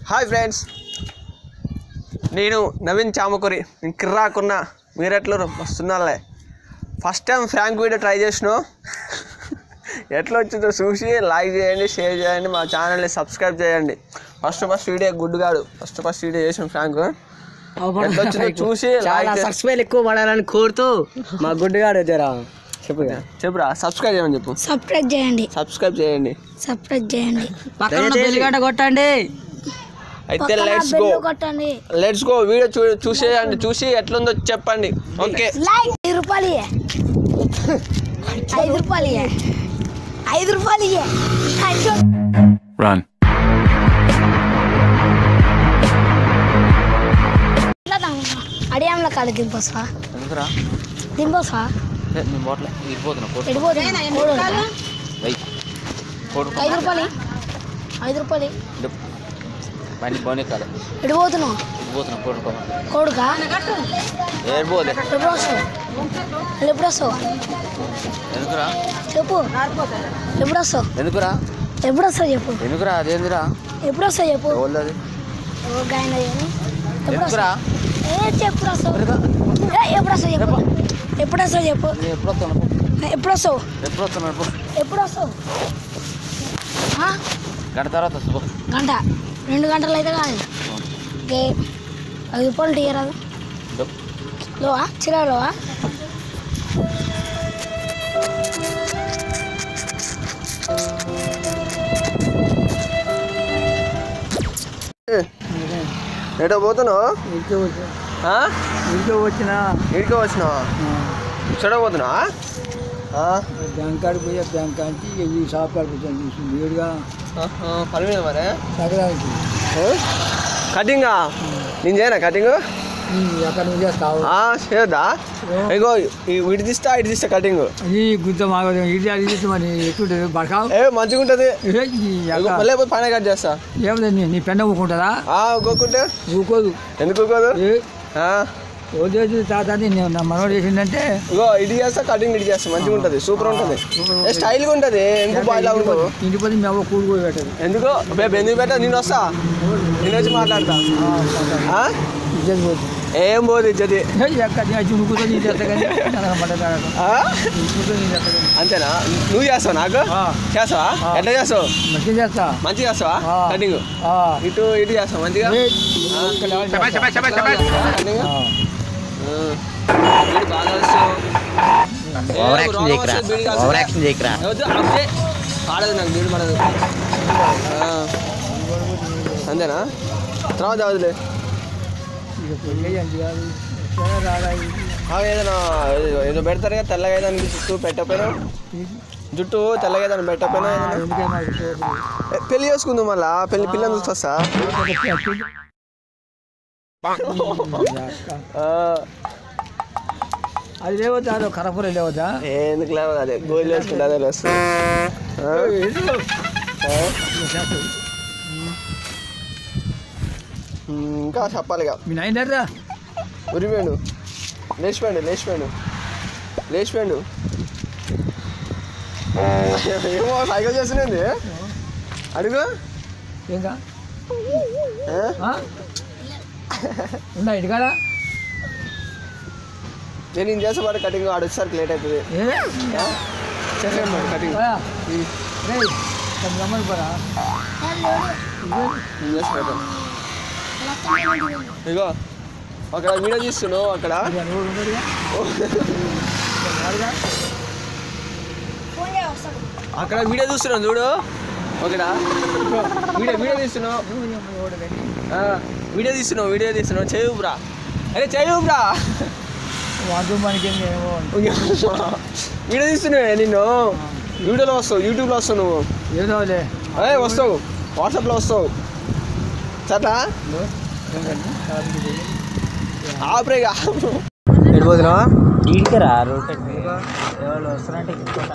Hi friends నేను నవీన్ చామకూరి నేను కిర్రాకున్నా మీరెట్లు వస్తున్నాలే first time prank video try చేసిన ఎట్లా వచ్చిందో చూసి లైక్ చేయండి షేర్ చేయండి మా ఛానల్ని సబ్స్క్రైబ్ చేయండి ఫస్ట్ ఫస్ట్ వీడియో గుడ్ కాదు ఫస్ట్ ఫస్ట్ వీడియో చేసిన ఫ్రాంక్ ఎట్లా వచ్చిందో చూసి చాలా లైక్ చేయండి. సబ్స్క్రైబ్ ఎక్కువ పడాలని కోరుతూ మా గుడ్డుగాడు జరా చెప్పు ఇక. చెప్పురా సబ్స్క్రైబ్ చేయమని చెప్పు సబ్స్క్రైబ్ చేయండి సబ్స్క్రైబ్ చేయండి సబ్స్క్రైబ్ చేయండి పక్కన ఉన్న బెల్ గంట కొట్టండి అయితే పక్కన లెట్స్ గో బెల్ కొట్టండి లెట్స్ గో వీడియో చూ చూసేయండి చూసి ఎట్లుందో చెప్పండి ఓకే లైక్ ఐదు రూపాయలు ఇయ్య. ఐదు రూపాయలు ఇయ్య. ఐదు రూపాయలు ఇయ్య. అయ్యో. Run. ఇట్లా తాగుతా. అడియాంలో కాదు దింపొస్తా ఎందుకురా దింపొస్తా నేను పోట్లే ఇరిపోతున్నా ఎడిపోతున్నా ఐదు రూపాయలు ఇయ్య. ఐదు రూపాయలు ఇయ్య. బండి పోనీ కాదు ఎడిపోతున్నావు ఇరిపోతున్నా పోడుకో కొడుకా ఏరిపోలే ఎప్పుడు వస్తావు మళ్ళీ ఎప్పుడు వస్తావు ఎందుకురా చెప్పు ఎప్పుడు వస్తావు ఎందుకురా ఎప్పుడు వస్తావు చెప్పు ఎందుకురా అదేందిరా ఎప్పుడు వస్తావు చెప్పు ఎవరిది ఓ గాయన ఎప్పుడు ఎందుకురా వస్తావు ఏ ఎప్పుడు వస్తావు ఏ, ఎప్పుడు వస్తావు చెప్పు ఎప్పుడు వస్తావు చెప్పు నేను ఎప్పుడు వస్తాను ఎప్పుడు వస్తావు ఎప్పుడు వస్తాను ఎప్పుడు ఎప్పుడు వస్తావు ఆ? గంట తర్వాత వస్తా గంట రెండు గంటలు అయితే కాదు ఓకే ఐదు రూపాయలు తీయరాదు లోవా చిరాలోవా ఎటో పోతున్నావు ఇంటికి వచ్చి- ఆ? ఇంటికి వచ్చిన ఇంటికి వచ్చినావా చూడబోతున్నావా బ్యాంక్ కాడికి పోయి బ్యాంక్ కాంచి ఈ షాప్ కాడికి వచ్చాను చూసి వేడిగా పని మీద మరి తగ్గడానికి కటింగా నేను చేయనా కటింగ్ ఎక్కడ నుంచి చేస్తావు చేయొద్దా ఇగో ఈ ఇటు తీస్తా ఇటు తీస్తా కటింగ్ అది గుంత మాకు ఇది అది ఇది మరి ఎట్లుంటుంది బడకావు ఏ మంచిగా ఉంటుంది మళ్ళీ పోయి పని కట్ చేస్తా ఏముంది నీ- నీ పెండ ఊకుంటుందా ఆ, ఊరుకుంటే ఊకోదు ఎందుకు ఊరుకోదు ఏ ఆ, ఓ చేసి తాత అని నేను నా మనోడు చేసిందంటే ఇగో ఇటు చేస్తా కటింగ్ ఇటు చేస్తా మంచిగా ఉంటుంది సూపర్ ఉంటుంది ఏ స్టైల్గా ఉంటుంది ఎందుకు బాగా ఉంటావు ఇంటి పోతే మేము కూడి పోయి పెట్టదు ఎందుకు రేపు ఎందుకు పెట్టా నేను వస్తా నేను వచ్చి మాట్లాడతా ఆ? ఇజ్జత్ పోతుంది ఏం పోదు ఇజ్జతి ఎక్కడ చునుకుతో నీ చేస్తా కానీ పడ్డ ఆ? చునుకుతో నీ చేస్తా కానీ అంతేనా నువ్వు చేస్తావు నాకు ఆ. చేస్తావా ఆ. ఎట్లా చేస్తావు మంచిగా చేస్తా మంచిగా చేస్తావా ఆ. కటింగ్ ఆ. ఇటు ఇటు చేస్తావు మంచిగా ఏ, ఒక్క లెవెల్ చేస్తా. కటింగ్ ఆ. వీడు బాగా వస్తావు. ఏ, ఓవర్ యాక్షన్ రోగం చేయకరా వస్తే వీడికి ఓవర్ వస్తే- యాక్షన్ చేయకరా వద్దు, అప్పుడే పాడదు నాకు నీడు పడదు ఆ. అంతేనా తర్వాత వదిలే ఇక పెళ్ళి అయ్యింది కాదు. ఎక్కడ రారా ఇది? ఆ, ఏదైనా ఏదో- ఏదో పెడతారు కదా తెల్లగా ఏదైనా జుట్టు పెట్టకపోయినా జుట్టు తెల్లగా ఏదైనా పెట్టకపోయినా ఆ, ఏదైనా? ఎందుకే మరి చూడదు. ఏ, పెళ్లి చేసుకుందాం మళ్ళా పెళ్లి పిల్లని చూస్తా అది లేవద్దా అదో కరపూర లేవద్దా ఎందుకు లేవదు అదే గోళ్ళు వేసుకుంటే అదే వస్తుంది ఆ? ఆ? ఉమ్, ఇంకా చెప్పాలిగా మీ నాయన దగ్గర ఉరిపోయాడు లేచిపోయాడు లేచిపోయాడు లేచిపోయాడు ఏమో సైకిల్ చేసినది అడుగు ఇంకా ఆ? ఉందా ఇంటికాడ నేను ఇంత చేసే పాటు కటింగ్ ఆడొచ్చేసరికి లేట్ అవుతుంది ఏ చేసాను మరి కటింగ్ పోయా. రేయ్, కొంచెం రమ్మని పోరా నేను చేసి పెడతాను ఇగో అక్కడ వీడియో తీస్తున్నావు అక్కడ ఇక నువ్వు ఉండడుగా. వాడుగా. అక్కడ వీడియో చూస్తున్నావు చూడు ఒకడా వీడియో వీడియో తీస్తున్నావు నువ్వు ఏమో ఎవడు కానీ. ఆ, వీడియో తీస్తున్నావు వీడియో తీస్తున్నావు చేయుబ్రా అరే చేయుబ్రా వాడు మనకి ఏమో వీడియో తీస్తున్నావు నిన్ను వీడియోలో వస్తావు యూట్యూబ్లో వస్తావు నువ్వు ఏదోలే అదే వస్తావు వాట్సాప్లో వస్తావు సరేనా ఆపరేగా ఎడిపోతున్నావా ఇంటికి రా రోడ్ ఎవరు వస్తారంటే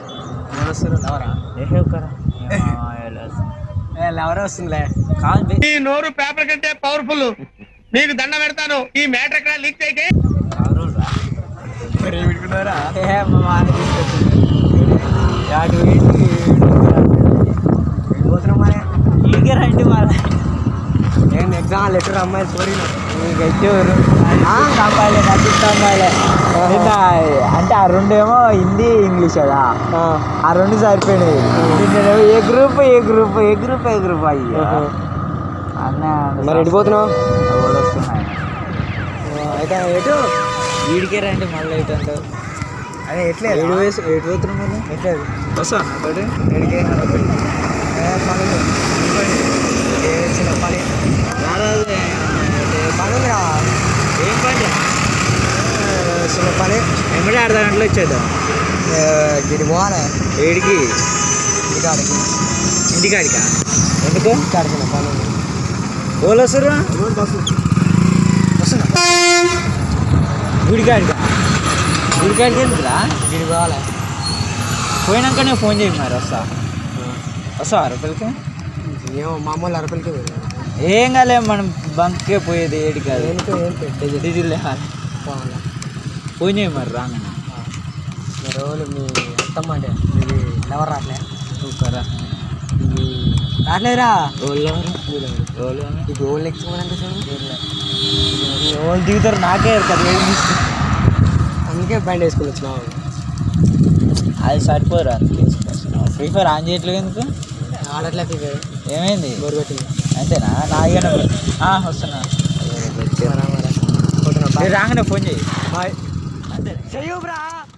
ఎవరు వస్తుందిలే ఈ నోరు పేపర్ కంటే పవర్ఫుల్ నీకు దండ పెడతాను ఈ మ్యాటర్ ఎక్కడ లీక్ చేయకే ఇంటికి రండి వాళ్ళ ఏం ఎగ్జామ్ లెటర్ అమ్మాయిలు కోరిన గట్టేవారు అమ్మాయిలే నచ్చిన అమ్మాయిలే నిన్న అంటే ఆ రెండేమో హిందీ ఇంగ్లీష్ కదా ఆ రెండు సరిపోయినాయి నిన్నేమో A group A group A group A group అయ్యి అన్న మరి ఎడిపోతున్నావు వస్తున్నాయి అయితే ఎటు వీడికే రండి మళ్ళీ ఎటు అంటావు అదే ఎట్లే ఏడు వేసి ఎటు పోతున్నాం మళ్ళీ ఎట్లేదు వస్తా తోటి ఎడికే పనులు ఏ చిన్న పని పని ఉందిరా ఏం పని ఏ, చిన్న పని ఎమ్మడే అర్ధ గంటలు వచ్చేద్దాం ఏ, గిడి పోవాలి ఏడికి ఇంటికాడికి ఇంటికాడికా ఎందుకు ఇంటికాడికి చిన్న పని ఉంది ఓళ్ళు వస్తారు బస్సు వస్తున్నా గుడికాడికా గుడికాడికి ఎందుకురా గిడి పోవాలి పోయినాకనే ఫోన్ చేయి మరి వస్తా వస్తావా రూపాయలకి ఏమో మామూలు అరపలికి పోయి ఏం కాలే మనం బంక్కే పోయేది ఏడి కాదు దేనికో ఏం పెట్టేది డీజిల్ లేవాలి పోవాలా ఫోన్ చేయి మరి రాగానే మరి రోజులు మీ అత్తమ్మ అంటే మీది ఎవరు రాట్లే సూపరా మీ రాట్లేదురా ఓళ్ళు మీరు ఓళ్ళు ఇప్పుడు ఓళ్ళు ఎక్కుతామంటే చూడు ఓళ్ళు దిగుతారు నాకే కదా ఏం తీసుకు- అందుకే బండి వేసుకుని వచ్చినావు అది సరిపోరు అందుకే ఫ్రీ ఫైర్ ఆన్ చేయట్లేదు ఎందుకు ఆడట్లే ఫిగర్ ఏమైంది బోరు పెట్టింది అంతేనా నా ఇక వస్తున్నా పోతున్నా మీరు రాగానే ఫోన్ చేయి బాయ్ అంతే చెయ్యు బ్రా